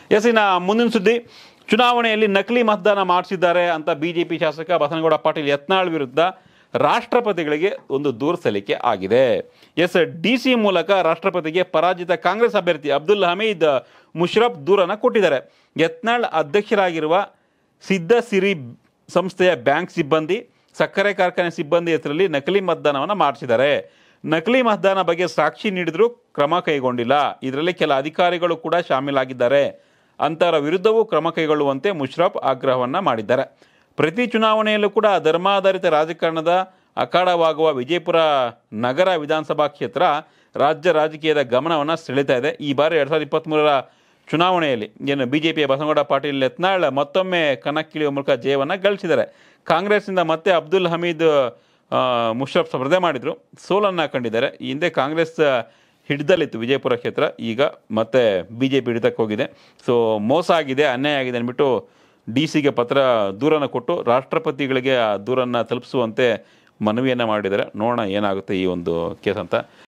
S ಇನ್ನು ಮುಂದಿನ ಸುದ್ದಿ ಚುನಾವಣೆಯಲ್ಲಿ ನಕಲಿ ಮತದಾನ ಮಾಡಿಸಿದ್ದಾರೆ ಅಂತ ಬಿಜೆಪಿ ಶಾಸಕ ಬಸನಗೌಡ ಪಾಟೀಲ್ ಯತ್ನಾಳ್ ವಿರುದ್ಧ ರಾಷ್ಟ್ರಪತಿಗಳಿಗೆ ಒಂದು ದೂರು ಸಲ್ಲಿಕೆ ಆಗಿದೆ ಎಸ್ ಡಿ ಸಿ ಮೂಲಕ ರಾಷ್ಟ್ರಪತಿಗೆ ಪರಾಜಿತ ಕಾಂಗ್ರೆಸ್ ಅಭ್ಯರ್ಥಿ ಅಬ್ದುಲ್ ಹಮೀದ್ ಮುಷರಫ್ ದೂರನ್ನು ಕೊಟ್ಟಿದ್ದಾರೆ ಯತ್ನಾಳ್ ಅಧ್ಯಕ್ಷರಾಗಿರುವ ಸಿದ್ಧ ಸಿರಿ ಸಂಸ್ಥೆಯ ಬ್ಯಾಂಕ್ ಸಿಬ್ಬಂದಿ ಸಕ್ಕರೆ ಕಾರ್ಖಾನೆ ಸಿಬ್ಬಂದಿ ಹೆಸರಲ್ಲಿ ನಕಲಿ ಮತದಾನವನ್ನು ಮಾಡಿಸಿದ್ದಾರೆ ನಕಲಿ ಮತದಾನ ಬಗ್ಗೆ ಸಾಕ್ಷಿ ನೀಡಿದರೂ ಕ್ರಮ ಕೈಗೊಂಡಿಲ್ಲ ಇದರಲ್ಲಿ ಕೆಲ ಅಧಿಕಾರಿಗಳು ಕೂಡ ಶಾಮೀಲಾಗಿದ್ದಾರೆ ಅಂತರ ವಿರುದ್ಧವೂ ಕ್ರಮ ಕೈಗೊಳ್ಳುವಂತೆ ಮುಷರಫ್ ಆಗ್ರಹವನ್ನು ಮಾಡಿದ್ದಾರೆ ಪ್ರತಿ ಚುನಾವಣೆಯಲ್ಲೂ ಕೂಡ ಧರ್ಮಾಧಾರಿತ ರಾಜಕಾರಣದ ಅಖಾಡವಾಗುವ ವಿಜಯಪುರ ನಗರ ವಿಧಾನಸಭಾ ಕ್ಷೇತ್ರ ರಾಜ್ಯ ರಾಜಕೀಯದ ಗಮನವನ್ನು ಸೆಳೀತಾ ಇದೆ ಈ ಬಾರಿ ಎರಡು ಸಾವಿರದ ಇಪ್ಪತ್ತ್ಮೂರರ ಚುನಾವಣೆಯಲ್ಲಿ ಏನು ಬಿ ಜೆ ಪಿಯ ಬಸನಗೌಡ ಪಾಟೀಲ್ ಯತ್ನಾಳ್ ಮತ್ತೊಮ್ಮೆ ಕಣಕ್ಕಿಳಿಯುವ ಮೂಲಕ ಜಯವನ್ನು ಗಳಿಸಿದ್ದಾರೆ ಕಾಂಗ್ರೆಸ್ನಿಂದ ಮತ್ತೆ ಅಬ್ದುಲ್ ಹಮೀದ್ ಆ, ಮುಷರಫ್ ಸ್ಪರ್ಧೆ ಮಾಡಿದರು ಸೋಲನ್ನು ಕಂಡಿದ್ದಾರೆ ಈ ಹಿಂದೆ ಕಾಂಗ್ರೆಸ್ ಹಿಡಿದಲ್ಲಿತ್ತು ವಿಜಯಪುರ ಕ್ಷೇತ್ರ ಈಗ ಮತ್ತೆ ಬಿ ಜೆ ಪಿ ಹಿಡಿತಕ್ಕೆ ಹೋಗಿದೆ ಸೊ ಮೋಸ ಆಗಿದೆ ಅನ್ಯಾಯ ಆಗಿದೆ ಅಂದ್ಬಿಟ್ಟು ಡಿ ಸಿಗೆ ಪತ್ರ ದೂರನ್ನು ಕೊಟ್ಟು ರಾಷ್ಟ್ರಪತಿಗಳಿಗೆ ಆ ದೂರನ್ನು ತಲುಪಿಸುವಂತೆ ಮನವಿಯನ್ನು ಮಾಡಿದ್ದಾರೆ ನೋಡೋಣ ಏನಾಗುತ್ತೆ ಈ ಒಂದು ಕೇಸ್ ಅಂತ